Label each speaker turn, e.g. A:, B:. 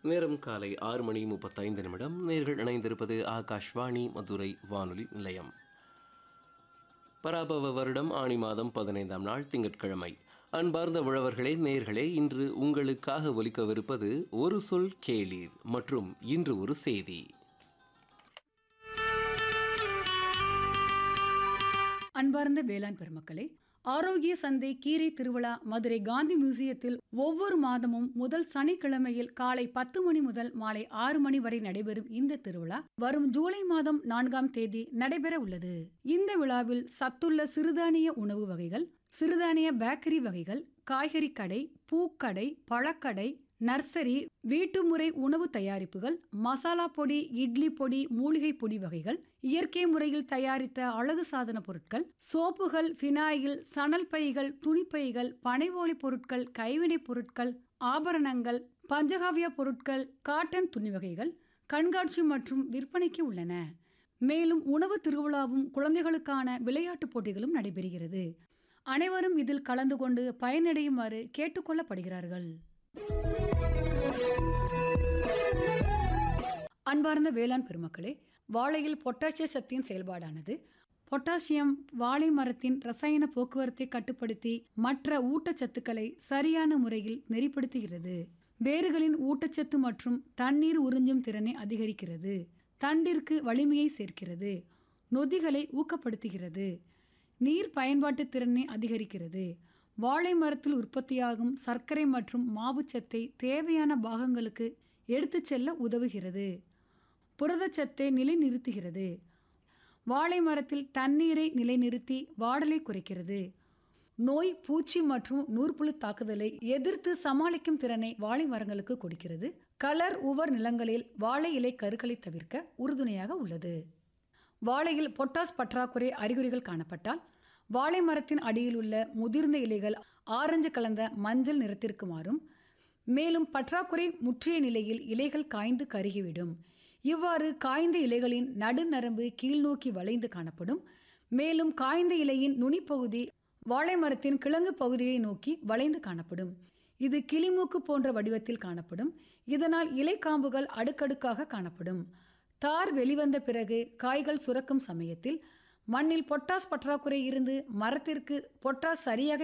A: நேரம் காலை ஆறு மணி முப்பத்தைந்து நிமிடம் நேர்கள் இணைந்திருப்பது ஆகாஷ்வாணி மதுரை வானொலி நிலையம் பராபவ வருடம் ஆணி மாதம் பதினைந்தாம் நாள் திங்கட்கிழமை அன்பார்ந்த உழவர்களே நேர்களே இன்று உங்களுக்காக ஒலிக்கவிருப்பது ஒரு சொல் கேளீர் மற்றும் இன்று ஒரு செய்தி
B: அன்பார்ந்த வேளாண் பெருமக்களே ஆரோக்கிய சந்தை கீரை திருவிழா மதுரை காந்தி மியூசியத்தில் ஒவ்வொரு மாதமும் முதல் சனிக்கிழமையில் காலை பத்து மணி முதல் மாலை ஆறு மணி வரை நடைபெறும் இந்த திருவிழா வரும் ஜூலை மாதம் நான்காம் தேதி நடைபெற உள்ளது இந்த விழாவில் சத்துள்ள சிறுதானிய உணவு வகைகள் சிறுதானிய பேக்கரி வகைகள் காய்கறி கடை பூக்கடை பழக்கடை நர்சரி வீட்டுமுறை உணவு தயாரிப்புகள் மசாலா பொடி இட்லி பொடி மூலிகை பொடி வகைகள் இயற்கை முறையில் தயாரித்த அழகு சாதன பொருட்கள் சோப்புகள் ஃபினாயில் சணல் பைகள் துணிப்பைகள் பனைவோலி பொருட்கள் கைவினைப் பொருட்கள் ஆபரணங்கள் பஞ்சகாவிய பொருட்கள் காட்டன் துணி வகைகள் கண்காட்சி மற்றும் விற்பனைக்கு உள்ளன மேலும் உணவு திருவிழாவும் குழந்தைகளுக்கான விளையாட்டுப் போட்டிகளும் நடைபெறுகிறது அனைவரும் இதில் கலந்து கொண்டு பயனடையுமாறு கேட்டுக்கொள்ளப்படுகிறார்கள் அன்பார்ந்த வேளாண் பெருமக்களே வாழையில் பொட்டாசிய சத்தின் செயல்பாடானது பொட்டாசியம் வாழை மரத்தின் ரசாயன போக்குவரத்தை கட்டுப்படுத்தி மற்ற ஊட்டச்சத்துக்களை சரியான முறையில் நெறிப்படுத்துகிறது வேர்களின் ஊட்டச்சத்து மற்றும் தண்ணீர் உறிஞ்சும் திறனை அதிகரிக்கிறது தண்டிற்கு வலிமையை சேர்க்கிறது நொதிகளை ஊக்கப்படுத்துகிறது நீர் பயன்பாட்டு திறனை அதிகரிக்கிறது வாழை மரத்தில் உற்பத்தியாகும் சர்க்கரை மற்றும் மாவுச்சத்தை தேவையான பாகங்களுக்கு எடுத்துச் செல்ல உதவுகிறது புரதச்சத்தை நிலைநிறுத்துகிறது வாழை மரத்தில் தண்ணீரை நிலைநிறுத்தி வாடலை குறைக்கிறது நோய் பூச்சி மற்றும் நூற்புழு தாக்குதலை எதிர்த்து சமாளிக்கும் திறனை வாழை மரங்களுக்கு கொடுக்கிறது கலர் உவர் நிலங்களில் வாழை இலை கருக்களை தவிர்க்க உறுதுணையாக உள்ளது வாழையில் பொட்டாஸ் பற்றாக்குறை அறிகுறிகள் காணப்பட்டால் வாழை மரத்தின் அடியில் உள்ள முதிர்ந்த இலைகள் ஆரஞ்சு கலந்த மஞ்சள் நிறத்திற்கு மாறும் மேலும் பற்றாக்குறை முற்றிய நிலையில் இலைகள் காய்ந்து கருகிவிடும் இவ்வாறு காய்ந்த இலைகளின் நடுநரம்பு கீழ்நோக்கி வளைந்து காணப்படும் மேலும் காய்ந்த இலையின் நுனிப்பகுதி வாழை மரத்தின் கிழங்கு பகுதியை நோக்கி வளைந்து காணப்படும் இது கிளிமூக்கு போன்ற வடிவத்தில் காணப்படும் இதனால் இலைக்காம்புகள் அடுக்கடுக்காக காணப்படும் தார் வெளிவந்த பிறகு காய்கள் சுரக்கும் சமயத்தில் மண்ணில் பொட்டாஸ் பற்றாக்குறை இருந்து மரத்திற்கு பொட்டாஸ் சரியாக